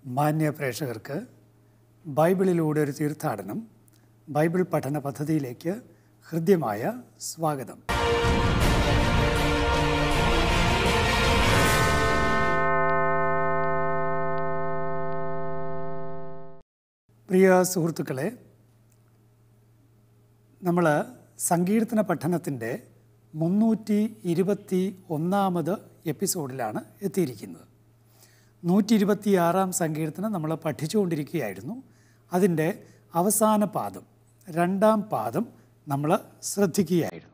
മാന്യ പ്രേക്ഷകർക്ക് ബൈബിളിലൂടെ ഒരു തീർത്ഥാടനം ബൈബിൾ പഠന പദ്ധതിയിലേക്ക് ഹൃദ്യമായ സ്വാഗതം പ്രിയ സുഹൃത്തുക്കളെ നമ്മൾ സങ്കീർത്തന പഠനത്തിൻ്റെ മുന്നൂറ്റി ഇരുപത്തി ഒന്നാമത് എപ്പിസോഡിലാണ് എത്തിയിരിക്കുന്നത് നൂറ്റി ഇരുപത്തിയാറാം സങ്കീർത്തനം നമ്മൾ പഠിച്ചുകൊണ്ടിരിക്കുകയായിരുന്നു അതിൻ്റെ അവസാന പാദം രണ്ടാം പാദം നമ്മൾ ശ്രദ്ധിക്കുകയായിരുന്നു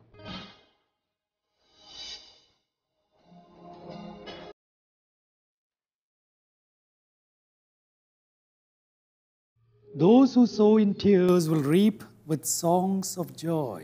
Those who sow in tears will reap with songs of joy.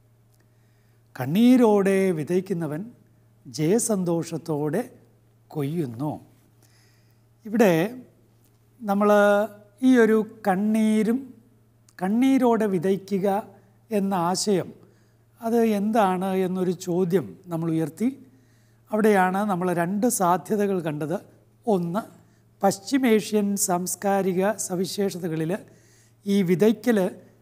കണ്ണീരോടെ വിതയ്ക്കുന്നവൻ ജയസന്തോഷത്തോടെ കൊയ്യുന്നു ഇവിടെ നമ്മൾ ഈ ഒരു കണ്ണീരും കണ്ണീരോടെ വിതയ്ക്കുക എന്ന ആശയം അത് എന്താണ് എന്നൊരു ചോദ്യം നമ്മൾ ഉയർത്തി അവിടെയാണ് നമ്മൾ രണ്ട് സാധ്യതകൾ കണ്ടത് ഒന്ന് പശ്ചിമേഷ്യൻ സാംസ്കാരിക സവിശേഷതകളിൽ ഈ വിതയ്ക്കൽ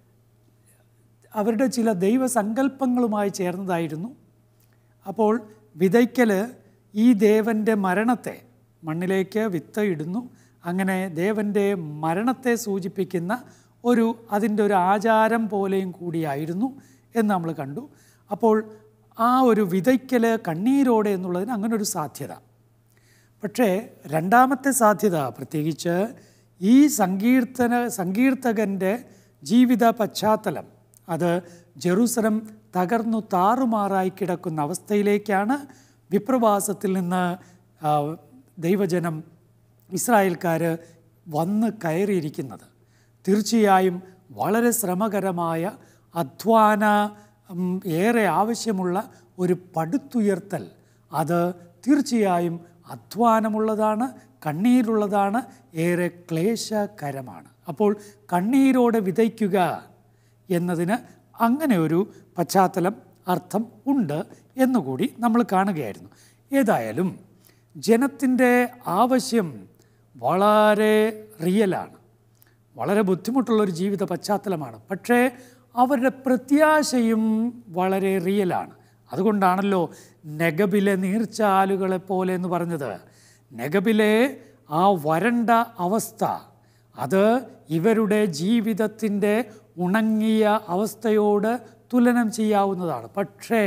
അവരുടെ ചില ദൈവസങ്കല്പങ്ങളുമായി ചേർന്നതായിരുന്നു അപ്പോൾ വിതയ്ക്കൽ ഈ ദേവൻ്റെ മരണത്തെ മണ്ണിലേക്ക് വിത്ത് ഇടുന്നു അങ്ങനെ ദേവൻ്റെ മരണത്തെ സൂചിപ്പിക്കുന്ന ഒരു അതിൻ്റെ ഒരു ആചാരം പോലെയും കൂടിയായിരുന്നു എന്ന് നമ്മൾ കണ്ടു അപ്പോൾ ആ ഒരു വിതയ്ക്കൽ കണ്ണീരോടെ എന്നുള്ളതിന് അങ്ങനെ ഒരു സാധ്യത പക്ഷേ രണ്ടാമത്തെ സാധ്യത പ്രത്യേകിച്ച് ഈ സങ്കീർത്തന സങ്കീർത്തകൻ്റെ ജീവിത പശ്ചാത്തലം അത് ജെറൂസലം തകർന്നു താറുമാറായി കിടക്കുന്ന അവസ്ഥയിലേക്കാണ് വിപ്രവാസത്തിൽ നിന്ന് ആ, ദൈവജനം ഇസ്രായേൽക്കാർ വന്ന് കയറിയിരിക്കുന്നത് തീർച്ചയായും വളരെ ശ്രമകരമായ അധ്വാന ഉം, ഏറെ ആവശ്യമുള്ള ഒരു പടുത്തുയർത്തൽ അത് തീർച്ചയായും അധ്വാനമുള്ളതാണ് കണ്ണീരുള്ളതാണ് ഏറെ ക്ലേശകരമാണ് അപ്പോൾ കണ്ണീരോടെ വിതയ്ക്കുക എന്നതിന് അങ്ങനെ ഒരു പശ്ചാത്തലം അർത്ഥം ഉണ്ട് എന്നുകൂടി നമ്മൾ കാണുകയായിരുന്നു ഏതായാലും ജനത്തിൻ്റെ ആവശ്യം വളരെ റിയലാണ് വളരെ ബുദ്ധിമുട്ടുള്ളൊരു ജീവിത പശ്ചാത്തലമാണ് പക്ഷേ അവരുടെ പ്രത്യാശയും വളരെ റിയലാണ് അതുകൊണ്ടാണല്ലോ നെഗബിലെ നീർച്ചാലുകളെ പോലെ എന്ന് പറഞ്ഞത് നെഗബിലെ ആ വരണ്ട അവസ്ഥ അത് ഇവരുടെ ജീവിതത്തിൻ്റെ ഉണങ്ങിയ അവസ്ഥയോട് തുലനം ചെയ്യാവുന്നതാണ് പക്ഷേ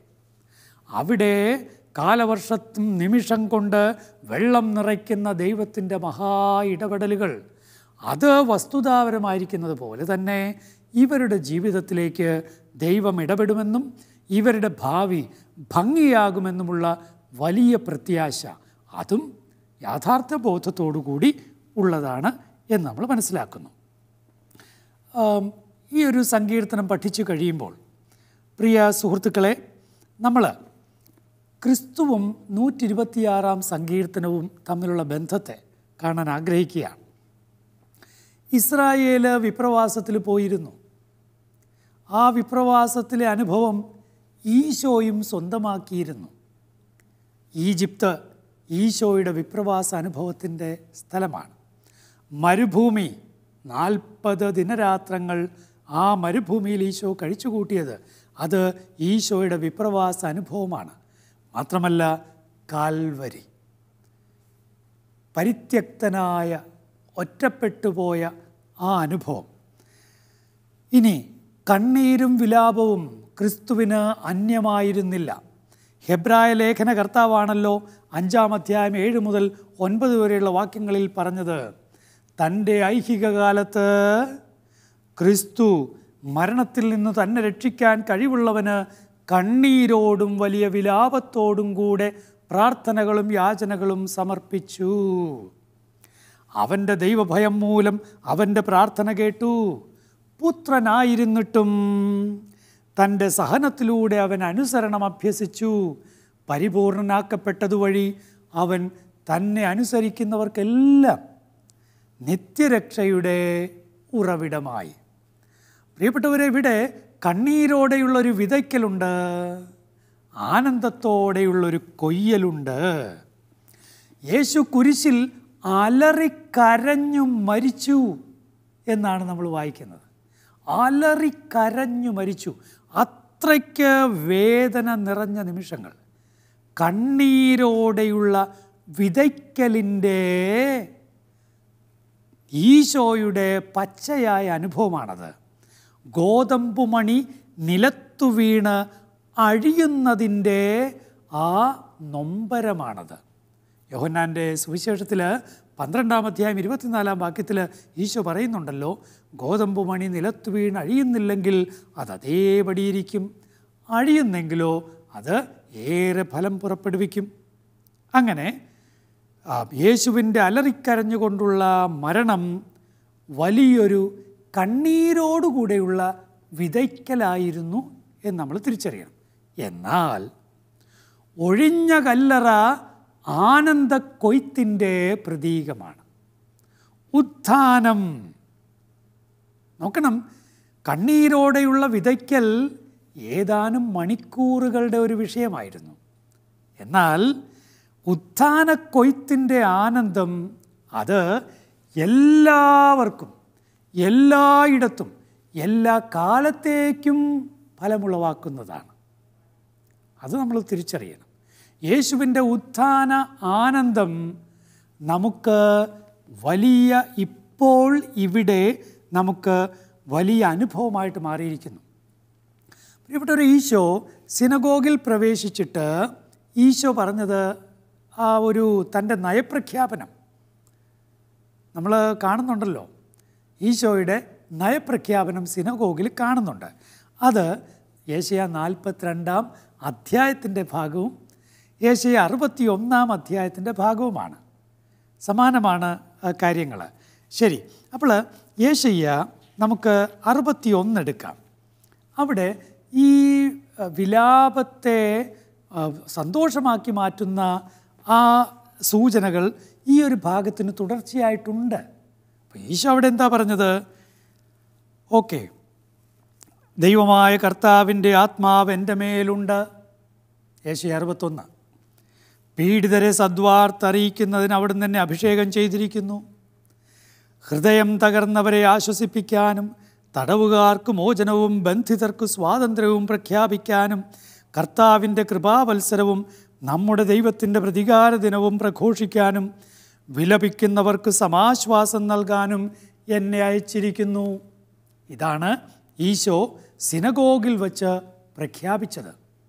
അവിടെ കാലവർഷത്തും നിമിഷം കൊണ്ട് വെള്ളം നിറയ്ക്കുന്ന ദൈവത്തിൻ്റെ മഹാ ഇടപെടലുകൾ അത് വസ്തുതാപരമായിരിക്കുന്നത് പോലെ തന്നെ ഇവരുടെ ജീവിതത്തിലേക്ക് ദൈവം ഇടപെടുമെന്നും ഇവരുടെ ഭാവി ഭംഗിയാകുമെന്നുമുള്ള വലിയ പ്രത്യാശ അതും യാഥാർത്ഥ ബോധത്തോടു കൂടി ഉള്ളതാണ് എന്ന് നമ്മൾ മനസ്സിലാക്കുന്നു ആം, ഈ ഒരു സങ്കീർത്തനം പഠിച്ചു കഴിയുമ്പോൾ പ്രിയ സുഹൃത്തുക്കളെ നമ്മൾ ക്രിസ്തുവും നൂറ്റി ഇരുപത്തിയാറാം സങ്കീർത്തനവും തമ്മിലുള്ള ബന്ധത്തെ കാണാൻ ആഗ്രഹിക്കുകയാണ് ഇസ്രായേൽ വിപ്രവാസത്തിൽ പോയിരുന്നു ആ വിപ്രവാസത്തിലെ അനുഭവം ഈശോയും സ്വന്തമാക്കിയിരുന്നു ഈജിപ്ത് ഈശോയുടെ വിപ്രവാസ അനുഭവത്തിൻ്റെ സ്ഥലമാണ് മരുഭൂമി നാൽപ്പത് ദിനരാത്രങ്ങൾ ആ മരുഭൂമിയിൽ ഈശോ കഴിച്ചുകൂട്ടിയത് അത് ഈശോയുടെ വിപ്രവാസ അനുഭവമാണ് മാത്രമല്ല കാൽവരി പരിത്യക്തനായ ഒറ്റപ്പെട്ടുപോയ ആ അനുഭവം ഇനി കണ്ണീരും വിലാപവും ക്രിസ്തുവിന് അന്യമായിരുന്നില്ല ഹെബ്രായ ലേഖന കർത്താവാണല്ലോ അഞ്ചാം അധ്യായം ഏഴ് മുതൽ ഒൻപത് വരെയുള്ള വാക്യങ്ങളിൽ പറഞ്ഞത് തൻ്റെ ഐഹിക കാലത്ത് ക്രിസ്തു മരണത്തിൽ നിന്ന് തന്നെ രക്ഷിക്കാൻ കഴിവുള്ളവന് കണ്ണീരോടും വലിയ വിലാപത്തോടും കൂടെ പ്രാർത്ഥനകളും യാചനകളും സമർപ്പിച്ചു അവൻ്റെ ദൈവഭയം മൂലം അവൻ്റെ പ്രാർത്ഥന കേട്ടു പുത്രനായിരുന്നിട്ടും തൻ്റെ സഹനത്തിലൂടെ അവൻ അനുസരണം അഭ്യസിച്ചു പരിപൂർണനാക്കപ്പെട്ടതുവഴി അവൻ തന്നെ അനുസരിക്കുന്നവർക്കെല്ലാം നിത്യരക്ഷയുടെ ഉറവിടമായി പ്രിയപ്പെട്ടവരെ ഇവിടെ കണ്ണീരോടെയുള്ളൊരു വിതയ്ക്കലുണ്ട് ആനന്ദത്തോടെയുള്ളൊരു കൊയ്യലുണ്ട് യേശു കുരിശിൽ അലറിക്കരഞ്ഞു മരിച്ചു എന്നാണ് നമ്മൾ വായിക്കുന്നത് അലറിക്കരഞ്ഞു മരിച്ചു അത്രയ്ക്ക് വേദന നിറഞ്ഞ നിമിഷങ്ങൾ കണ്ണീരോടെയുള്ള വിതയ്ക്കലിൻ്റെ ഈശോയുടെ പച്ചയായ അനുഭവമാണത് ഗോതമ്പുമണി നിലത്തു വീണ് അഴിയുന്നതിൻ്റെ ആ നൊമ്പരമാണത് യോഹന്നാൻ്റെ സുവിശേഷത്തിൽ പന്ത്രണ്ടാം അധ്യായം ഇരുപത്തിനാലാം വാക്യത്തിൽ ഈശോ പറയുന്നുണ്ടല്ലോ ഗോതമ്പ് മണി നിലത്തു വീണ് അഴിയുന്നില്ലെങ്കിൽ അത് അതേപടിയിരിക്കും അഴിയുന്നെങ്കിലോ അത് ഏറെ ഫലം പുറപ്പെടുവിക്കും അങ്ങനെ ആ, യേശുവിൻ്റെ അലറിക്കരഞ്ഞുകൊണ്ടുള്ള മരണം വലിയൊരു കണ്ണീരോടുകൂടെയുള്ള വിതയ്ക്കലായിരുന്നു എന്ന് നമ്മൾ തിരിച്ചറിയണം എന്നാൽ ഒഴിഞ്ഞ കല്ലറ ആനന്ദ കൊയ്ത്തിൻ്റെ പ്രതീകമാണ് ഉത്ഥാനം നോക്കണം കണ്ണീരോടെയുള്ള വിതയ്ക്കൽ ഏതാനും മണിക്കൂറുകളുടെ ഒരു വിഷയമായിരുന്നു എന്നാൽ ഉത്ഥാന കൊയ്ത്തിൻ്റെ ആനന്ദം അത് എല്ലാവർക്കും എല്ലായിടത്തും എല്ലാ കാലത്തേക്കും ഫലമുളവാക്കുന്നതാണ് അത് നമ്മൾ തിരിച്ചറിയണം യേശുവിൻ്റെ ഉത്ഥാന ആനന്ദം നമുക്ക് വലിയ ഇപ്പോൾ ഇവിടെ നമുക്ക് വലിയ അനുഭവമായിട്ട് മാറിയിരിക്കുന്നു പ്രിയപ്പെട്ട ഒരു ഈശോ സിനഗോഗിൽ പ്രവേശിച്ചിട്ട് ഈശോ പറഞ്ഞത് ആ ഒരു തൻ്റെ നയപ്രഖ്യാപനം നമ്മൾ കാണുന്നുണ്ടല്ലോ ഈശോയുടെ നയപ്രഖ്യാപനം സിനഗോഗിൽ കാണുന്നുണ്ട് അത് ഏഷ്യ നാൽപ്പത്തിരണ്ടാം അധ്യായത്തിൻ്റെ ഭാഗവും ഏഷ്യ അറുപത്തി ഒന്നാം അധ്യായത്തിൻ്റെ ഭാഗവുമാണ് സമാനമാണ് കാര്യങ്ങൾ ശരി അപ്പോൾ ഏഷ്യ നമുക്ക് അറുപത്തി എടുക്കാം അവിടെ ഈ അഹ്, വിലാപത്തെ അഹ്, സന്തോഷമാക്കി മാറ്റുന്ന ആ സൂചനകൾ ഈ ഒരു ഭാഗത്തിന് തുടർച്ചയായിട്ടുണ്ട് അപ്പോൾ ഈശോ അവിടെ എന്താ പറഞ്ഞത് ഓക്കെ ദൈവമായ കർത്താവിൻ്റെ ആത്മാവ് എൻ്റെ മേലുണ്ട് ഏഷ്യ അറുപത്തൊന്ന് പീഡിതരെ സദ്വാർത്ത് അറിയിക്കുന്നതിന് അവിടുന്ന് തന്നെ അഭിഷേകം ചെയ്തിരിക്കുന്നു ഹൃദയം തകർന്നവരെ ആശ്വസിപ്പിക്കാനും തടവുകാർക്ക് മോചനവും ബന്ധിതർക്ക് സ്വാതന്ത്ര്യവും പ്രഖ്യാപിക്കാനും കർത്താവിൻ്റെ കൃപാവത്സരവും നമ്മുടെ ദൈവത്തിൻ്റെ പ്രതികാര ദിനവും പ്രഘോഷിക്കാനും വിലപിക്കുന്നവർക്ക് സമാശ്വാസം നൽകാനും എന്നെ അയച്ചിരിക്കുന്നു ഇതാണ് ഈശോ സിനഗോഗിൽ വച്ച് പ്രഖ്യാപിച്ചത്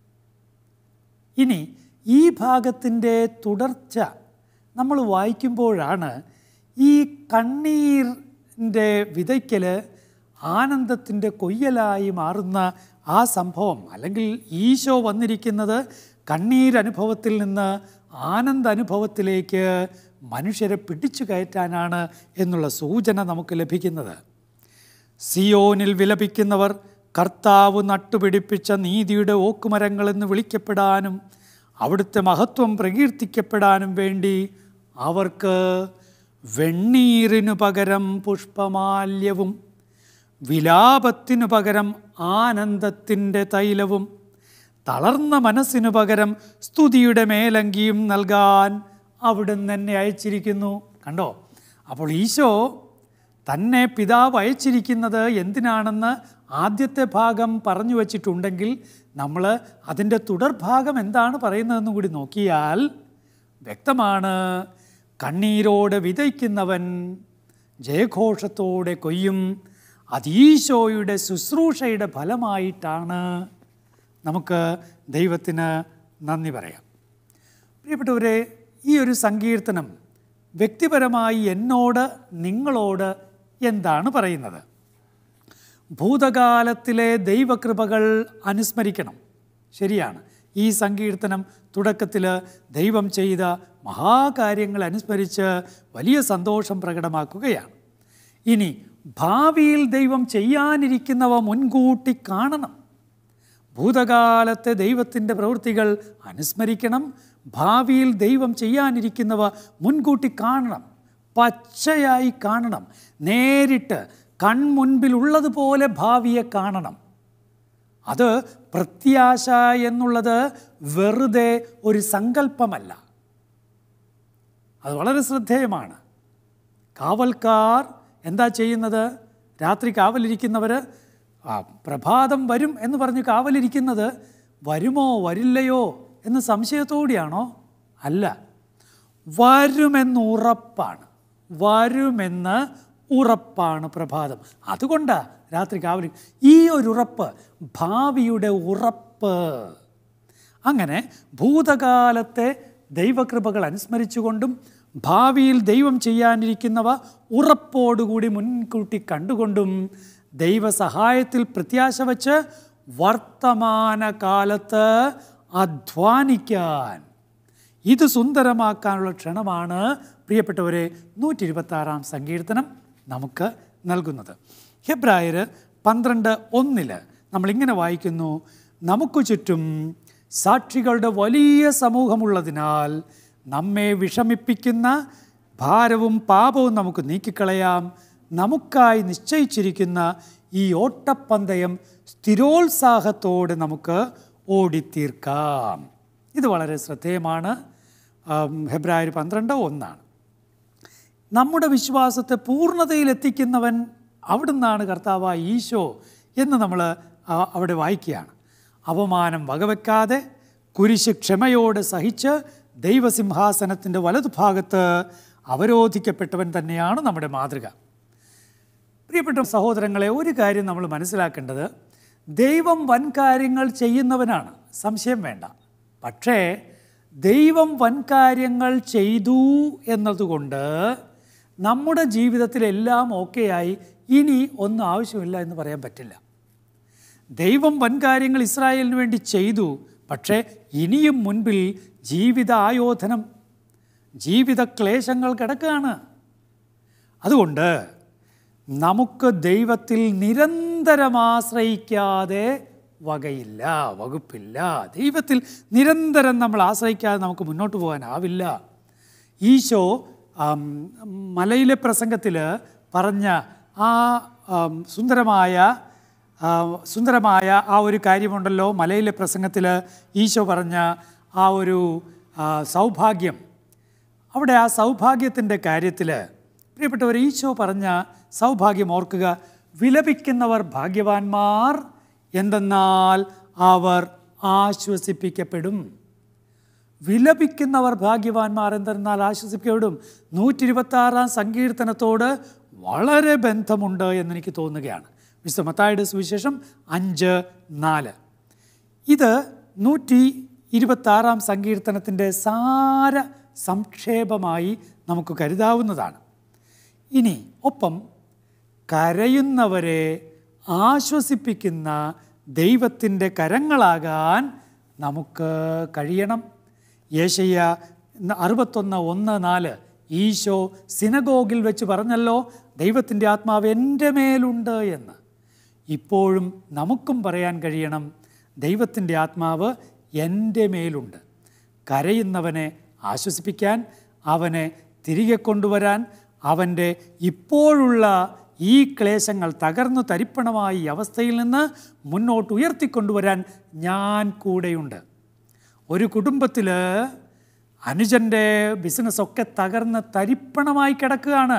ഇനി ഈ ഭാഗത്തിൻ്റെ തുടർച്ച നമ്മൾ വായിക്കുമ്പോഴാണ് ഈ കണ്ണീരിൻ്റെ വിതയ്ക്കൽ ആനന്ദത്തിൻ്റെ കൊയ്യലായി മാറുന്ന ആ സംഭവം അല്ലെങ്കിൽ ഈശോ വന്നിരിക്കുന്നത് കണ്ണീരനുഭവത്തിൽ നിന്ന് ആനന്ദ അനുഭവത്തിലേക്ക് മനുഷ്യരെ പിടിച്ചു കയറ്റാനാണ് എന്നുള്ള സൂചന നമുക്ക് ലഭിക്കുന്നത് സിയോനിൽ വിലപിക്കുന്നവർ കർത്താവ് നട്ടുപിടിപ്പിച്ച നീതിയുടെ ഓക്കുമരങ്ങളെന്ന് വിളിക്കപ്പെടാനും അവിടുത്തെ മഹത്വം പ്രകീർത്തിക്കപ്പെടാനും വേണ്ടി അവർക്ക് വെണ്ണീറിനു പകരം പുഷ്പമാല്യവും വിലാപത്തിനു പകരം ആനന്ദത്തിൻ്റെ തൈലവും തളർന്ന മനസ്സിനു പകരം സ്തുതിയുടെ മേലങ്കിയും നൽകാൻ അവിടുന്ന് എന്നെ അയച്ചിരിക്കുന്നു കണ്ടോ അപ്പോൾ ഈശോ തന്നെ പിതാവ് അയച്ചിരിക്കുന്നത് എന്തിനാണെന്ന് ആദ്യത്തെ ഭാഗം പറഞ്ഞു വച്ചിട്ടുണ്ടെങ്കിൽ നമ്മൾ അതിൻ്റെ തുടർഭാഗം എന്താണ് പറയുന്നതെന്ന് കൂടി നോക്കിയാൽ വ്യക്തമാണ് കണ്ണീരോടെ വിതയ്ക്കുന്നവൻ ജയഘോഷത്തോടെ കൊയ്യും അതീശോയുടെ ശുശ്രൂഷയുടെ ഫലമായിട്ടാണ് നമുക്ക് ദൈവത്തിന് നന്ദി പറയാം പ്രിയപ്പെട്ടവരെ ഈ ഒരു സങ്കീർത്തനം വ്യക്തിപരമായി എന്നോട് നിങ്ങളോട് എന്താണ് പറയുന്നത് ഭൂതകാലത്തിലെ ദൈവകൃപകൾ അനുസ്മരിക്കണം ശരിയാണ് ഈ സങ്കീർത്തനം തുടക്കത്തിൽ ദൈവം ചെയ്ത മഹാകാര്യങ്ങൾ അനുസ്മരിച്ച് വലിയ സന്തോഷം പ്രകടമാക്കുകയാണ് ഇനി ഭാവിയിൽ ദൈവം ചെയ്യാനിരിക്കുന്നവ മുൻകൂട്ടി കാണണം ഭൂതകാലത്തെ ദൈവത്തിൻ്റെ പ്രവൃത്തികൾ അനുസ്മരിക്കണം ഭാവിയിൽ ദൈവം ചെയ്യാനിരിക്കുന്നവ മുൻകൂട്ടി കാണണം പച്ചയായി കാണണം നേരിട്ട് കൺമുൻപിലുള്ളതുപോലെ ഭാവിയെ കാണണം അത് പ്രത്യാശ എന്നുള്ളത് വെറുതെ ഒരു സങ്കല്പമല്ല അത് വളരെ ശ്രദ്ധേയമാണ് കാവൽക്കാർ എന്താ ചെയ്യുന്നത് രാത്രി കാവലിരിക്കുന്നവർ ആ പ്രഭാതം വരും എന്ന് പറഞ്ഞ് കാവലിരിക്കുന്നത് വരുമോ വരില്ലയോ എന്ന് സംശയത്തോടെയാണോ അല്ല വരുമെന്ന് ഉറപ്പാണ് വരുമെന്ന് ഉറപ്പാണ് പ്രഭാതം അതുകൊണ്ടാണ് രാത്രി കാവലി ഈ ഒരു ഉറപ്പ് ഭാവിയുടെ ഉറപ്പ് അങ്ങനെ ഭൂതകാലത്തെ ദൈവകൃപകൾ അനുസ്മരിച്ചുകൊണ്ടും ഭാവിയിൽ ദൈവം ചെയ്യാനിരിക്കുന്നവ ഉറപ്പോടുകൂടി മുൻകൂട്ടി കണ്ടുകൊണ്ടും ദൈവസഹായത്തിൽ പ്രത്യാശ വച്ച് വർത്തമാനകാലത്ത് അധ്വാനിക്കാൻ ഇത് സുന്ദരമാക്കാനുള്ള ക്ഷണമാണ് പ്രിയപ്പെട്ടവരെ നൂറ്റി ഇരുപത്താറാം സങ്കീർത്തനം നമുക്ക് നൽകുന്നത് ഹെബ്രായർ പന്ത്രണ്ട് ഒന്നില് നമ്മളിങ്ങനെ വായിക്കുന്നു നമുക്ക് ചുറ്റും സാക്ഷികളുടെ വലിയ സമൂഹമുള്ളതിനാൽ നമ്മെ വിഷമിപ്പിക്കുന്ന ഭാരവും പാപവും നമുക്ക് നീക്കിക്കളയാം നമുക്കായി നിശ്ചയിച്ചിരിക്കുന്ന ഈ ഓട്ടപ്പന്തയം സ്ഥിരോത്സാഹത്തോടെ നമുക്ക് ഓടിത്തീർക്കാം ഇത് വളരെ ശ്രദ്ധേയമാണ് ഹെബ്രായർ പന്ത്രണ്ട് ഒന്നാണ് നമ്മുടെ വിശ്വാസത്തെ പൂർണ്ണതയിലെത്തിക്കുന്നവൻ അവിടുന്നാണ് കർത്താവായ ഈശോ എന്ന് നമ്മൾ അവിടെ വായിക്കുകയാണ് അപമാനം വകവെക്കാതെ കുരിശ് ക്ഷമയോടെ സഹിച്ച് ദൈവസിംഹാസനത്തിൻ്റെ വലതുഭാഗത്ത് അവരോധിക്കപ്പെട്ടവൻ തന്നെയാണ് നമ്മുടെ മാതൃക പ്രിയപ്പെട്ട സഹോദരങ്ങളെ ഒരു കാര്യം നമ്മൾ മനസ്സിലാക്കേണ്ടത് ദൈവം വൻകാര്യങ്ങൾ ചെയ്യുന്നവനാണ് സംശയം വേണ്ട പക്ഷേ ദൈവം വൻകാര്യങ്ങൾ ചെയ്തു എന്നതുകൊണ്ട് നമ്മുടെ ജീവിതത്തിലെല്ലാം ഓക്കെയായി ഇനി ഒന്നും ആവശ്യമില്ല എന്ന് പറയാൻ പറ്റില്ല ദൈവം വൻകാര്യങ്ങൾ ഇസ്രായേലിന് വേണ്ടി ചെയ്തു പക്ഷേ ഇനിയും മുൻപിൽ ജീവിത ആയോധനം ജീവിത ക്ലേശങ്ങൾ കിടക്കുകയാണ് അതുകൊണ്ട് നമുക്ക് ദൈവത്തിൽ നിരന്തരം ആശ്രയിക്കാതെ വകയില്ല വകുപ്പില്ല ദൈവത്തിൽ നിരന്തരം നമ്മൾ ആശ്രയിക്കാതെ നമുക്ക് മുന്നോട്ട് പോകാനാവില്ല ഈശോ ആം, മലയിലെ പ്രസംഗത്തിൽ പറഞ്ഞ ആ ആം, സുന്ദരമായ ആ, സുന്ദരമായ ആ ഒരു കാര്യമുണ്ടല്ലോ മലയിലെ പ്രസംഗത്തിൽ ഈശോ പറഞ്ഞ ആ ഒരു ആ, സൗഭാഗ്യം അവിടെ ആ സൗഭാഗ്യത്തിൻ്റെ കാര്യത്തിൽ പ്രിയപ്പെട്ടവർ ഈശോ പറഞ്ഞ സൗഭാഗ്യം ഓർക്കുക വിലപിക്കുന്നവർ ഭാഗ്യവാന്മാർ എന്തെന്നാൽ അവർ ആശ്വസിപ്പിക്കപ്പെടും വിലപിക്കുന്നവർ ഭാഗ്യവാന്മാർ എന്തെന്നാൽ ആശ്വസിക്കപ്പെടും നൂറ്റി ഇരുപത്താറാം സങ്കീർത്തനത്തോട് വളരെ ബന്ധമുണ്ട് എന്നെനിക്ക് തോന്നുകയാണ് വിശുദ്ധ മത്തായുടെ സുവിശേഷം അഞ്ച് നാല് ഇത് നൂറ്റി ഇരുപത്താറാം സങ്കീർത്തനത്തിൻ്റെ സാര സംക്ഷേപമായി നമുക്ക് കരുതാവുന്നതാണ് ഇനി ഒപ്പം കരയുന്നവരെ ആശ്വസിപ്പിക്കുന്ന ദൈവത്തിൻ്റെ കരങ്ങളാകാൻ നമുക്ക് കഴിയണം യേശയ്യ അറുപത്തൊന്ന് ഒന്ന് നാല് ഈശോ സിനഗോഗിൽ വെച്ച് പറഞ്ഞല്ലോ ദൈവത്തിൻ്റെ ആത്മാവ് എൻ്റെ മേലുണ്ട് എന്ന് ഇപ്പോഴും നമുക്കും പറയാൻ കഴിയണം ദൈവത്തിൻ്റെ ആത്മാവ് എൻ്റെ മേലുണ്ട് കരയുന്നവനെ ആശ്വസിപ്പിക്കാൻ അവനെ തിരികെ കൊണ്ടുവരാൻ അവൻ്റെ ഇപ്പോഴുള്ള ഈ ക്ലേശങ്ങൾ തകർന്നു തരിപ്പണമായ ഈ അവസ്ഥയിൽ നിന്ന് മുന്നോട്ട് ഉയർത്തിക്കൊണ്ടുവരാൻ ഞാൻ കൂടെയുണ്ട് ഒരു കുടുംബത്തിൽ അനുജൻ്റെ ബിസിനസ്സൊക്കെ തകർന്ന് തരിപ്പണമായി കിടക്കുകയാണ്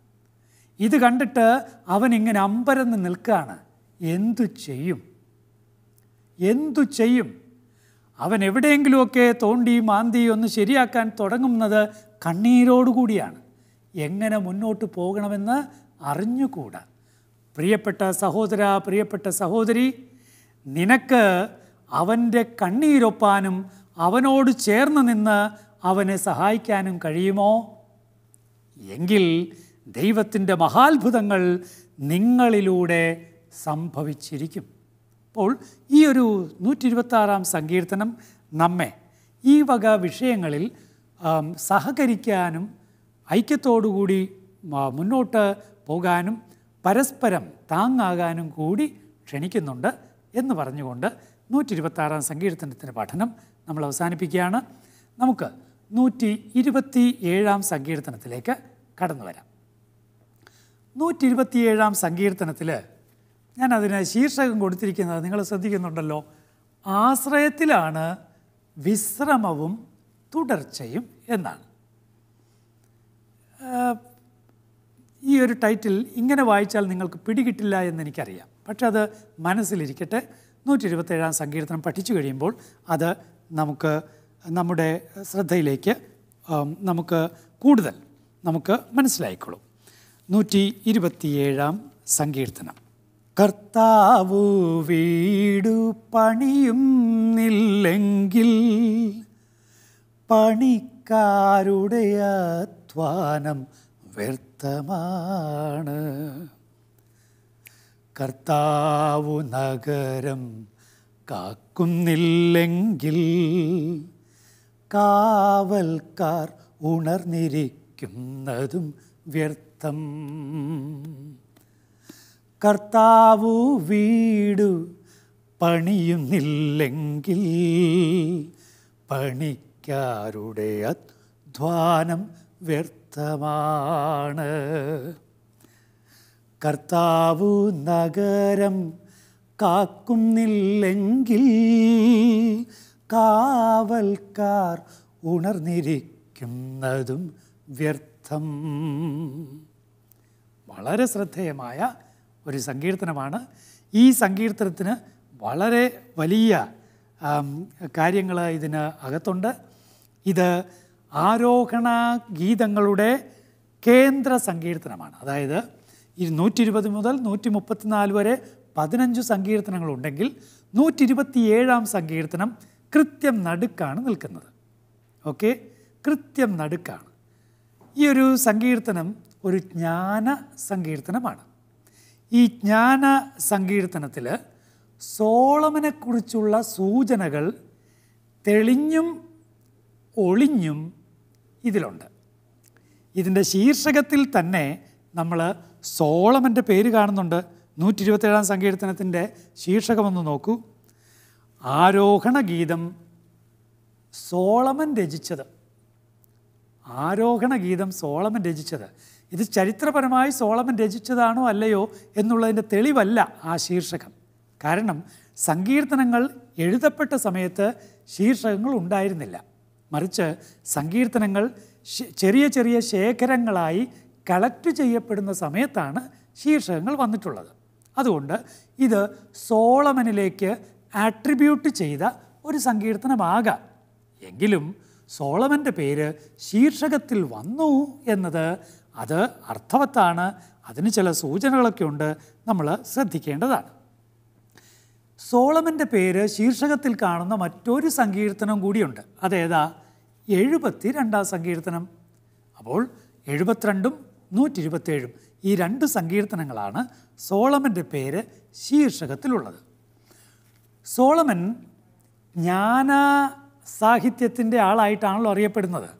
ഇത് കണ്ടിട്ട് അവൻ ഇങ്ങനെ അമ്പരന്ന് നിൽക്കുകയാണ് എന്തു ചെയ്യും എന്തു ചെയ്യും അവൻ എവിടെയെങ്കിലുമൊക്കെ തോണ്ടി മാന്തി ഒന്ന് ശരിയാക്കാൻ തുടങ്ങുന്നത് കണ്ണീരോടുകൂടിയാണ് എങ്ങനെ മുന്നോട്ട് പോകണമെന്ന് അറിഞ്ഞുകൂടാ പ്രിയപ്പെട്ട സഹോദര പ്രിയപ്പെട്ട സഹോദരി നിനക്ക് അവൻ്റെ കണ്ണീരൊപ്പാനും അവനോട് ചേർന്ന് നിന്ന് അവനെ സഹായിക്കാനും കഴിയുമോ എങ്കിൽ ദൈവത്തിൻ്റെ മഹാത്ഭുതങ്ങൾ നിങ്ങളിലൂടെ സംഭവിച്ചിരിക്കും അപ്പോൾ ഈ ഒരു നൂറ്റി ഇരുപത്താറാം സങ്കീർത്തനം നമ്മെ ഈ വക വിഷയങ്ങളിൽ ആം, സഹകരിക്കാനും ഐക്യത്തോടുകൂടി മ- മുന്നോട്ട് പോകാനും പരസ്പരം താങ്ങാകാനും കൂടി ക്ഷണിക്കുന്നുണ്ട് എന്ന് പറഞ്ഞുകൊണ്ട് നൂറ്റി ഇരുപത്താറാം സങ്കീർത്തനത്തിൻ്റെ പഠനം നമ്മൾ അവസാനിപ്പിക്കുകയാണ് നമുക്ക് നൂറ്റി ഇരുപത്തി ഏഴാം സങ്കീർത്തനത്തിലേക്ക് കടന്നു വരാം നൂറ്റി ഇരുപത്തിയേഴാം സങ്കീർത്തനത്തിൽ ഞാൻ അതിന് ശീർഷകം കൊടുത്തിരിക്കുന്നത് നിങ്ങൾ ശ്രദ്ധിക്കുന്നുണ്ടല്ലോ ആശ്രയത്തിലാണ് വിശ്രമവും തുടർച്ചയും എന്നാണ് ഒരു ടൈറ്റിൽ ഇങ്ങനെ വായിച്ചാൽ നിങ്ങൾക്ക് പിടികിട്ടില്ല എന്ന് എനിക്കറിയാം പക്ഷെ അത് മനസ്സിലിരിക്കട്ടെ നൂറ്റി ഇരുപത്തേഴാം സങ്കീർത്തനം പഠിച്ചു കഴിയുമ്പോൾ അത് നമുക്ക് നമ്മുടെ ശ്രദ്ധയിലേക്ക് ആം, നമുക്ക് കൂടുതൽ നമുക്ക് മനസ്സിലായിക്കൊള്ളും നൂറ്റി ഇരുപത്തിയേഴാം സങ്കീർത്തനം കർത്താവു വീടു പണിയുന്നില്ലെങ്കിൽ പണിക്കാരുടെ അധ്വാനം വ്യർത്ഥമാണ് കർത്താവു നഗരം കാക്കുന്നില്ലെങ്കിൽ കാവൽക്കാർ ഉണർന്നിരിക്കുന്നതും വ്യർത്ഥം കർത്താവു വീടു പണിയുന്നില്ലെങ്കിൽ പണിക്കാരുടെ അധ്വാനം വ്യർത്ഥമാണ് കർത്താവു നഗരം കാക്കുന്നില്ലെങ്കിൽ കാവൽക്കാർ ഉണർന്നിരിക്കുന്നതും വ്യർത്ഥം വളരെ ശ്രദ്ധേയമായ ഒരു സങ്കീർത്തനമാണ് ഈ സങ്കീർത്തനത്തിന് വളരെ വലിയ കാര്യങ്ങൾ ഇതിന് അകത്തുണ്ട് ഇത് ആരോഹണ ഗീതങ്ങളുടെ കേന്ദ്ര സങ്കീർത്തനമാണ് അതായത് ഈ നൂറ്റി ഇരുപത് മുതൽ നൂറ്റി മുപ്പത്തിനാല് വരെ പതിനഞ്ച് സങ്കീർത്തനങ്ങളുണ്ടെങ്കിൽ നൂറ്റി ഇരുപത്തിയേഴാം സങ്കീർത്തനം കൃത്യം നടുക്കാണ് നിൽക്കുന്നത് ഓക്കെ കൃത്യം നടുക്കാണ് ഈ ഒരു സങ്കീർത്തനം ഒരു ജ്ഞാന സങ്കീർത്തനമാണ് ഈ ജ്ഞാന സങ്കീർത്തനത്തിൽ സോളമനെക്കുറിച്ചുള്ള സൂചനകൾ തെളിഞ്ഞും ഒളിഞ്ഞും ഇതിലുണ്ട് ഇതിൻ്റെ ശീർഷകത്തിൽ തന്നെ നമ്മൾ സോളമൻ്റെ പേര് കാണുന്നുണ്ട് നൂറ്റി ഇരുപത്തേഴാം സങ്കീർത്തനത്തിൻ്റെ ശീർഷകമൊന്ന് നോക്കൂ ആരോഹണ ഗീതം സോളമൻ രചിച്ചത് ആരോഹണ ഗീതം സോളമൻ രചിച്ചത് ഇത് ചരിത്രപരമായി സോളമൻ രചിച്ചതാണോ അല്ലയോ എന്നുള്ളതിൻ്റെ തെളിവല്ല ആ ശീർഷകം കാരണം സങ്കീർത്തനങ്ങൾ എഴുതപ്പെട്ട സമയത്ത് ശീർഷകങ്ങൾ ഉണ്ടായിരുന്നില്ല മറിച്ച് സങ്കീർത്തനങ്ങൾ ശ- ചെറിയ ചെറിയ ശേഖരങ്ങളായി കളക്ട് ചെയ്യപ്പെടുന്ന സമയത്താണ് ശീർഷകങ്ങൾ വന്നിട്ടുള്ളത് അതുകൊണ്ട് ഇത് സോളമനിലേക്ക് ആട്രിബ്യൂട്ട് ചെയ്ത ഒരു സങ്കീർത്തനമാകാം എങ്കിലും സോളമൻ്റെ പേര് ശീർഷകത്തിൽ വന്നു എന്നത് അത് അർത്ഥവത്താണ് അതിന് ചില സൂചനകളൊക്കെ ഉണ്ട് നമ്മൾ ശ്രദ്ധിക്കേണ്ടതാണ് സോളമൻ്റെ പേര് ശീർഷകത്തിൽ കാണുന്ന മറ്റൊരു സങ്കീർത്തനം കൂടിയുണ്ട് അതേതാ എഴുപത്തി രണ്ടാം സങ്കീർത്തനം അപ്പോൾ എഴുപത്തിരണ്ടും നൂറ്റി ഇരുപത്തേഴും ഈ രണ്ട് സങ്കീർത്തനങ്ങളാണ് സോളമൻ്റെ പേര് ശീർഷകത്തിലുള്ളത് സോളമൻ ജ്ഞാന സാഹിത്യത്തിൻ്റെ ആളായിട്ടാണല്ലോ അറിയപ്പെടുന്നത്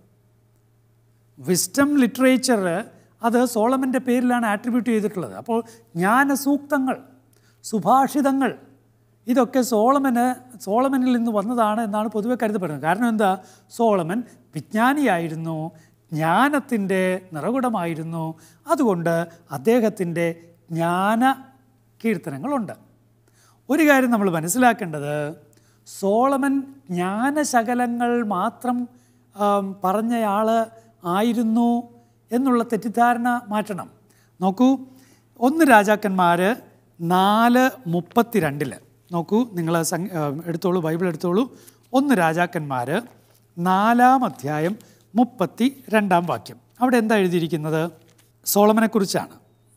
വിസ്റ്റം ലിറ്ററേച്ചർ അത് സോളമൻ്റെ പേരിലാണ് ആട്രിബ്യൂട്ട് ചെയ്തിട്ടുള്ളത് അപ്പോൾ ജ്ഞാനസൂക്തങ്ങൾ സുഭാഷിതങ്ങൾ ഇതൊക്കെ സോളമന് സോളമനിൽ നിന്ന് വന്നതാണ് എന്നാണ് പൊതുവെ കരുതപ്പെടുന്നത് കാരണം എന്താ സോളമൻ വിജ്ഞാനിയായിരുന്നു ജ്ഞാനത്തിൻ്റെ നിറകുടമായിരുന്നു അതുകൊണ്ട് അദ്ദേഹത്തിൻ്റെ ജ്ഞാന കീർത്തനങ്ങളുണ്ട് ഒരു കാര്യം നമ്മൾ മനസ്സിലാക്കേണ്ടത് സോളമൻ ജ്ഞാനശകലങ്ങൾ മാത്രം ആം, പറഞ്ഞയാൾ ആയിരുന്നു എന്നുള്ള തെറ്റിദ്ധാരണ മാറ്റണം നോക്കൂ ഒന്ന് രാജാക്കന്മാർ നാല് മുപ്പത്തിരണ്ടിൽ നോക്കൂ നിങ്ങൾ സംഘ ആ, എടുത്തോളൂ ബൈബിൾ എടുത്തോളൂ ഒന്ന് രാജാക്കന്മാർ നാലാം അധ്യായം മുപ്പത്തി രണ്ടാം വാക്യം അവിടെ എന്താ എഴുതിയിരിക്കുന്നത് സോളമനെക്കുറിച്ചാണ്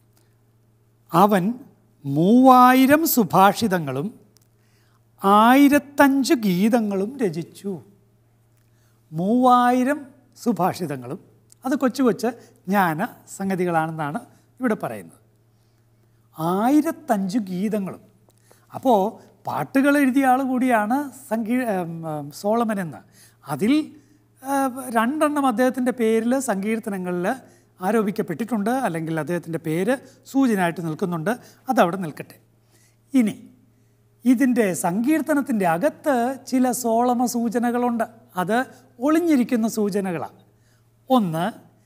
അവൻ മൂവായിരം സുഭാഷിതങ്ങളും ആയിരത്തഞ്ച് ഗീതങ്ങളും രചിച്ചു മൂവായിരം സുഭാഷിതങ്ങളും അത് കൊച്ചു കൊച്ച് ജ്ഞാന സംഗതികളാണെന്നാണ് ഇവിടെ പറയുന്നത് ആയിരത്തഞ്ച് ഗീതങ്ങളും അപ്പോൾ പാട്ടുകൾ എഴുതിയ ആൾ കൂടിയാണ് സംഗീ ഉം, ഉം, സോളമൻ എന്ന് അതിൽ ആ, രണ്ടെണ്ണം അദ്ദേഹത്തിൻ്റെ പേരിൽ സങ്കീർത്തനങ്ങളിൽ ആരോപിക്കപ്പെട്ടിട്ടുണ്ട് അല്ലെങ്കിൽ അദ്ദേഹത്തിൻ്റെ പേര് സൂചനയായിട്ട് നിൽക്കുന്നുണ്ട് അതവിടെ നിൽക്കട്ടെ ഇനി ഇതിൻ്റെ സങ്കീർത്തനത്തിൻ്റെ അകത്ത് ചില സോളമ സൂചനകളുണ്ട് അത് ഒളിഞ്ഞിരിക്കുന്ന സൂചനകളാണ് ഒന്ന്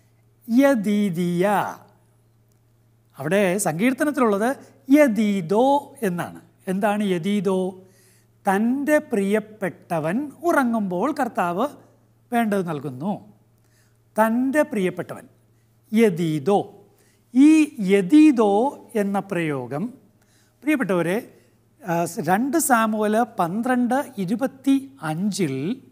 യദീദിയ അവിടെ സങ്കീർത്തനത്തിലുള്ളത് യദീദോ എന്നാണ് എന്താണ് യദീദോ തൻ്റെ പ്രിയപ്പെട്ടവൻ ഉറങ്ങുമ്പോൾ കർത്താവ് വേണ്ടത് നൽകുന്നു തൻ്റെ പ്രിയപ്പെട്ടവൻ യദീദോ ഈ യദീദോ എന്ന പ്രയോഗം പ്രിയപ്പെട്ടവരെ ആ, രണ്ട് സാമുവല് പന്ത്രണ്ട് ഇരുപത്തി അഞ്ചിൽ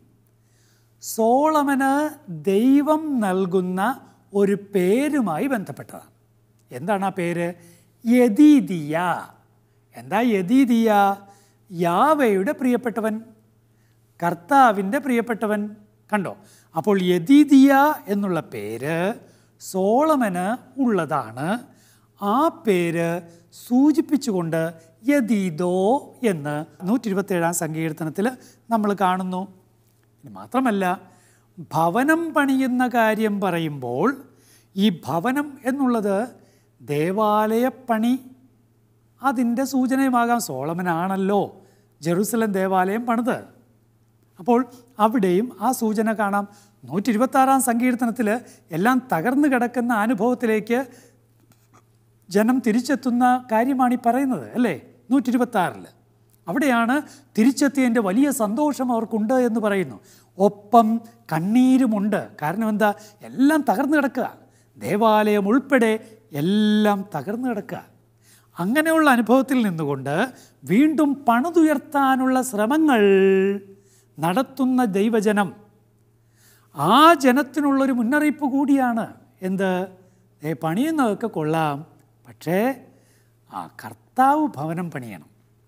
സോളമന് ദൈവം നൽകുന്ന ഒരു പേരുമായി ബന്ധപ്പെട്ടതാണ് എന്താണ് ആ പേര് യദീദിയ എന്താ യദീദിയ യാവയുടെ പ്രിയപ്പെട്ടവൻ കർത്താവിൻ്റെ പ്രിയപ്പെട്ടവൻ കണ്ടോ അപ്പോൾ യദീദിയ എന്നുള്ള പേര് സോളമന് ഉള്ളതാണ് ആ പേര് സൂചിപ്പിച്ചുകൊണ്ട് യദീദോ എന്ന് നൂറ്റി ഇരുപത്തേഴാം സങ്കീർത്തനത്തിൽ നമ്മൾ കാണുന്നു ഇനി മാത്രമല്ല ഭവനം പണിയുന്ന കാര്യം പറയുമ്പോൾ ഈ ഭവനം എന്നുള്ളത് ദേവാലയപ്പണി അതിൻ്റെ സൂചനയുമാകാം സോളമനാണല്ലോ ജെറുസലം ദേവാലയം പണിത് അപ്പോൾ അവിടെയും ആ സൂചന കാണാം നൂറ്റി ഇരുപത്താറാം സങ്കീർത്തനത്തിൽ എല്ലാം തകർന്നു കിടക്കുന്ന അനുഭവത്തിലേക്ക് ജനം തിരിച്ചെത്തുന്ന കാര്യമാണ് ഈ പറയുന്നത് അല്ലേ നൂറ്റി ഇരുപത്താറിൽ അവിടെയാണ് തിരിച്ചെത്തിയതിൻ്റെ വലിയ സന്തോഷം അവർക്കുണ്ട് എന്ന് പറയുന്നു ഒപ്പം കണ്ണീരുമുണ്ട് കാരണം എന്താ എല്ലാം തകർന്നു കിടക്കുക ദേവാലയം ഉൾപ്പെടെ എല്ലാം തകർന്നു കിടക്കുക അങ്ങനെയുള്ള അനുഭവത്തിൽ നിന്നുകൊണ്ട് വീണ്ടും പണിതുയർത്താനുള്ള ശ്രമങ്ങൾ നടത്തുന്ന ദൈവജനം ആ ജനത്തിനുള്ളൊരു മുന്നറിയിപ്പ് കൂടിയാണ് എന്ത് ഏ പണിയുന്നതൊക്കെ കൊള്ളാം പക്ഷേ ആ കർത്താവ് ഭവനം പണിയണം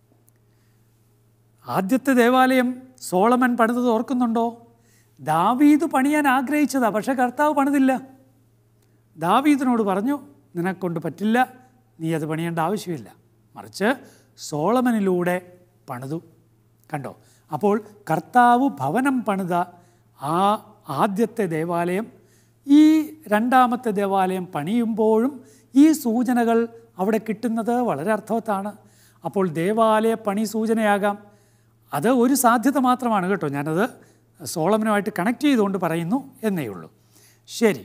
ആദ്യത്തെ ദേവാലയം സോളമൻ പണിതത് ഓർക്കുന്നുണ്ടോ ദാവീദ് പണിയാൻ ആഗ്രഹിച്ചതാ പക്ഷേ കർത്താവ് പണിതില്ല ദാവീദിനോട് പറഞ്ഞു നിനക്കൊണ്ട് പറ്റില്ല നീ അത് പണിയേണ്ട ആവശ്യമില്ല മറിച്ച് സോളമനിലൂടെ പണിതു കണ്ടോ അപ്പോൾ കർത്താവ് ഭവനം പണിത ആ ആദ്യത്തെ ദേവാലയം ഈ രണ്ടാമത്തെ ദേവാലയം പണിയുമ്പോഴും ഈ സൂചനകൾ അവിടെ കിട്ടുന്നത് വളരെ അർത്ഥവത്താണ് അപ്പോൾ ദേവാലയ പണി സൂചനയാകാം അത് ഒരു സാധ്യത മാത്രമാണ് കേട്ടോ ഞാനത് സോളമനുമായിട്ട് കണക്ട് ചെയ്തുകൊണ്ട് പറയുന്നു എന്നേ ഉള്ളൂ ശരി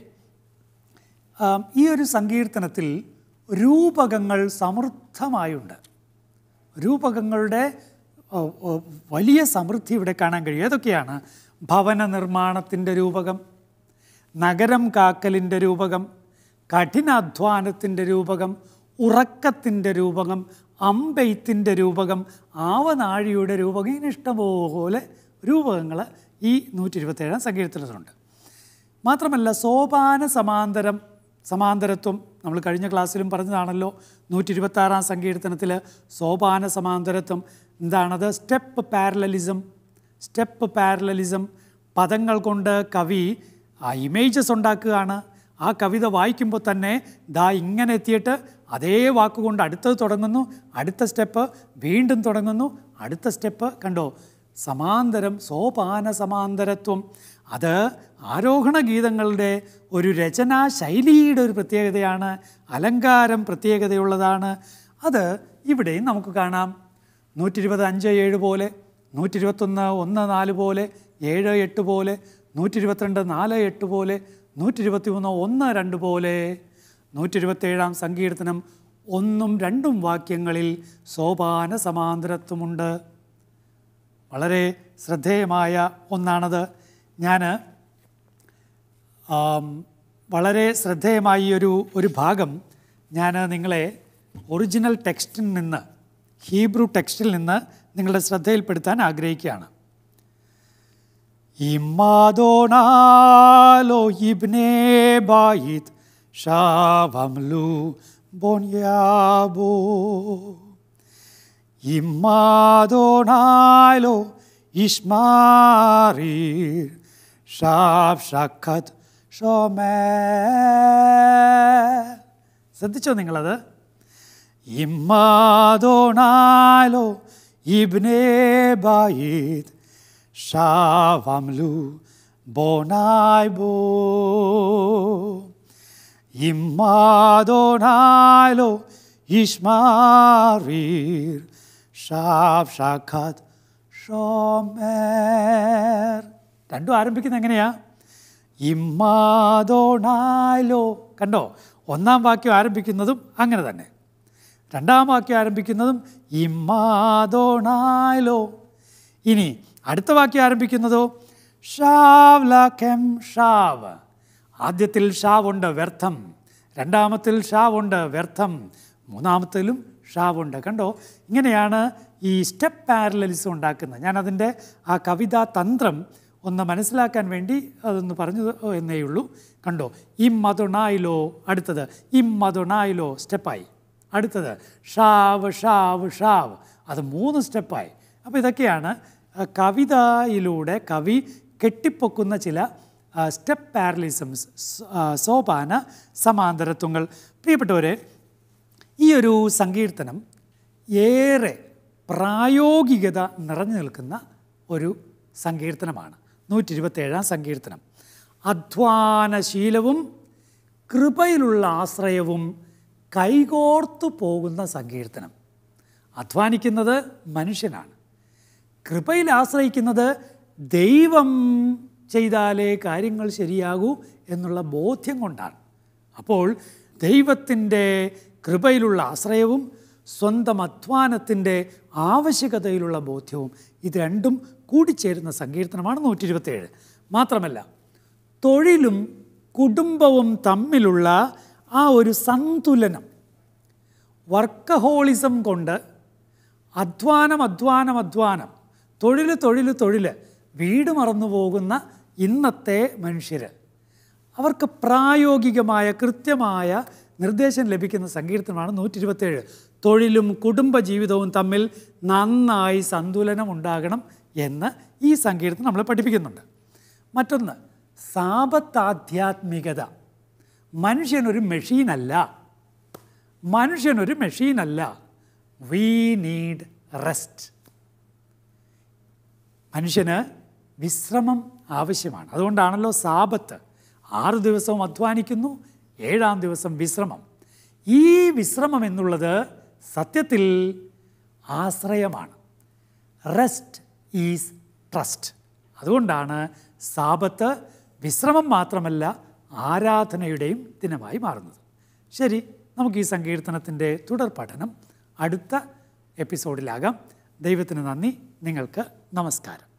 ആം, ഈ ഒരു സങ്കീർത്തനത്തിൽ രൂപകങ്ങൾ സമൃദ്ധമായുണ്ട് രൂപകങ്ങളുടെ ഓ, ഓ, വലിയ സമൃദ്ധി ഇവിടെ കാണാൻ കഴിയും ഏതൊക്കെയാണ് ഭവന നിർമ്മാണത്തിൻ്റെ രൂപകം നഗരം കാക്കലിൻ്റെ രൂപകം കഠിനാധ്വാനത്തിൻ്റെ രൂപകം ഉറക്കത്തിൻ്റെ രൂപകം അമ്പെയ്ത്തിൻ്റെ രൂപകം ആവനാഴിയുടെ രൂപകം ഇങ്ങനെ ഇഷ്ടംപോലെ രൂപകങ്ങൾ ഈ നൂറ്റി ഇരുപത്തേഴാം സങ്കീർത്തനത്തിലുണ്ട് മാത്രമല്ല സോപാന സമാന്തരം സമാന്തരത്വം നമ്മൾ കഴിഞ്ഞ ക്ലാസ്സിലും പറഞ്ഞതാണല്ലോ നൂറ്റി ഇരുപത്താറാം സങ്കീർത്തനത്തിൽ സോപാന സമാന്തരത്വം എന്താണത് സ്റ്റെപ്പ് പാരലലിസം സ്റ്റെപ്പ് പാരലലിസം പദങ്ങൾ കൊണ്ട് കവി ആ ഇമേജസ് ഉണ്ടാക്കുകയാണ് ആ കവിത വായിക്കുമ്പോൾ തന്നെ ദാ ഇങ്ങനെ എത്തിയിട്ട് അതേ വാക്കുകൊണ്ട് അടുത്തത് തുടങ്ങുന്നു അടുത്ത സ്റ്റെപ്പ് വീണ്ടും തുടങ്ങുന്നു അടുത്ത സ്റ്റെപ്പ് കണ്ടോ സമാന്തരം സോപാന സമാന്തരത്വം അത് ആരോഹണ ഗീതങ്ങളുടെ ഒരു രചനാ ശൈലിയുടെ ഒരു പ്രത്യേകതയാണ് അലങ്കാരം പ്രത്യേകതയുള്ളതാണ് അത് ഇവിടെയും നമുക്ക് കാണാം നൂറ്റി ഇരുപത് അഞ്ച് ഏഴ് പോലെ നൂറ്റി ഇരുപത്തൊന്ന് ഒന്ന് നാല് പോലെ ഏഴ് എട്ട് പോലെ നൂറ്റി ഇരുപത്തിരണ്ട് നാല് എട്ട് പോലെ നൂറ്റി ഇരുപത്തി മൂന്ന് ഒന്ന് രണ്ട് പോലെ നൂറ്റി ഇരുപത്തേഴാം സങ്കീർത്തനം ഒന്നും രണ്ടും വാക്യങ്ങളിൽ സോപാന സമാന്തരത്വമുണ്ട് വളരെ ശ്രദ്ധേയമായ ഒന്നാണത് ഞാൻ വളരെ ശ്രദ്ധേയമായ ഈ ഒരു ഒരു ഭാഗം ഞാൻ നിങ്ങളെ ഒറിജിനൽ ടെക്സ്റ്റിൽ നിന്ന് ഹീബ്രു ടെക്സ്റ്റിൽ നിന്ന് നിങ്ങളുടെ ശ്രദ്ധയിൽപ്പെടുത്താൻ ആഗ്രഹിക്കുകയാണ് ഇമ്മാദോണാലോ ഇബ്നേ ബായിത് ഷാവംലു ബോൻയാബോ ഇമ്മാദോണാലോ ഇഷ്മാരീർ ഷാബ് ഷഖത് ഷോമേ ശ്രദ്ധിച്ചോ നിങ്ങളത് ഇമ്മാദോണാലോ ഇബ്നേ ബായിത് ഷാവംലു ബോനായ് ബോ ഇമ്മാദോണാലോ ഇഷ്മാരീർ ഷാബ് ഷഖത് ഷോമേർ രണ്ടും ആരംഭിക്കുന്നത് എങ്ങനെയാ ഇമ്മാദോണാലോ കണ്ടോ ഒന്നാം വാക്യം ആരംഭിക്കുന്നതും അങ്ങനെ തന്നെ രണ്ടാം വാക്യം ആരംഭിക്കുന്നതും ഇമ്മാദോണാലോ ഇനി അടുത്ത വാക്യം ആരംഭിക്കുന്നതോ ഷാവ് ലാഖെം ഷാവ് ആദ്യത്തിൽ ഷാവ് ഉണ്ട് വ്യർത്ഥം രണ്ടാമത്തിൽ ഷാവുണ്ട് വ്യർത്ഥം മൂന്നാമത്തിലും ഷാവുണ്ട് കണ്ടോ ഇങ്ങനെയാണ് ഈ സ്റ്റെപ്പ് പാരലലിസം ഉണ്ടാക്കുന്നത് ഞാൻ അതിൻ്റെ ആ കവിതാ തന്ത്രം ഒന്ന് മനസ്സിലാക്കാൻ വേണ്ടി അതൊന്ന് പറഞ്ഞു എന്നേ ഉള്ളൂ കണ്ടോ ഇമ്മതുണായിലോ അടുത്തത് ഇമ്മതുണായിലോ സ്റ്റെപ്പായി അടുത്തത് ഷാവ് ഷാവ് ഷാവ് അത് മൂന്ന് സ്റ്റെപ്പായി അപ്പോൾ ഇതൊക്കെയാണ് ആ, കവിതയിലൂടെ കവി കെട്ടിപ്പൊക്കുന്ന ചില സ്റ്റെപ്പ് പാരലിസംസ് സോപാന സമാന്തരത്വങ്ങൾ പ്രിയപ്പെട്ടവരെ ഈ ഒരു സങ്കീർത്തനം ഏറെ പ്രായോഗികത നിറഞ്ഞു നിൽക്കുന്ന ഒരു സങ്കീർത്തനമാണ് നൂറ്റി ഇരുപത്തേഴാം സങ്കീർത്തനം അധ്വാനശീലവും കൃപയിലുള്ള ആശ്രയവും കൈകോർത്തു പോകുന്ന സങ്കീർത്തനം അധ്വാനിക്കുന്നത് മനുഷ്യനാണ് കൃപയിൽ ആശ്രയിക്കുന്നത് ദൈവം ചെയ്താലേ കാര്യങ്ങൾ ശരിയാകൂ എന്നുള്ള ബോധ്യം കൊണ്ടാണ് അപ്പോൾ ദൈവത്തിൻ്റെ കൃപയിലുള്ള ആശ്രയവും സ്വന്തം അധ്വാനത്തിൻ്റെ ആവശ്യകതയിലുള്ള ബോധ്യവും ഇത് രണ്ടും കൂടിച്ചേരുന്ന സങ്കീർത്തനമാണ് നൂറ്റി ഇരുപത്തേഴ് മാത്രമല്ല തൊഴിലും കുടുംബവും തമ്മിലുള്ള ആ ഒരു സന്തുലനം വർക്കഹോളിസം കൊണ്ട് അധ്വാനം അധ്വാനം അധ്വാനം തൊഴിൽ തൊഴിൽ തൊഴിൽ വീട് മറന്നു പോകുന്ന ഇന്നത്തെ മനുഷ്യർ അവർക്ക് പ്രായോഗികമായ കൃത്യമായ നിർദ്ദേശം ലഭിക്കുന്ന സങ്കീർത്തനമാണ് നൂറ്റി ഇരുപത്തേഴ് തൊഴിലും കുടുംബ ജീവിതവും തമ്മിൽ നന്നായി സന്തുലനം ഉണ്ടാകണം എന്ന് ഈ സങ്കീർത്തനം നമ്മളെ പഠിപ്പിക്കുന്നുണ്ട് മറ്റൊന്ന് സാപത്താധ്യാത്മികത മനുഷ്യനൊരു മെഷീനല്ല മനുഷ്യനൊരു മെഷീനല്ല വി നീഡ് റെസ്റ്റ് മനുഷ്യന് വിശ്രമം ആവശ്യമാണ് അതുകൊണ്ടാണല്ലോ സാപത്ത് ആറ് ദിവസവും അധ്വാനിക്കുന്നു ഏഴാം ദിവസം വിശ്രമം ഈ വിശ്രമം എന്നുള്ളത് സത്യത്തിൽ ആശ്രയമാണ് റെസ്റ്റ് ഈസ് ട്രസ്റ്റ് അതുകൊണ്ടാണ് സാപത്ത് വിശ്രമം മാത്രമല്ല ആരാധനയുടെയും ദിനമായി മാറുന്നത് ശരി നമുക്ക് ഈ സങ്കീർത്തനത്തിൻ്റെ തുടർ പഠനം അടുത്ത എപ്പിസോഡിലാകാം ദൈവത്തിന് നന്ദി നിങ്ങൾക്ക് നമസ്കാരം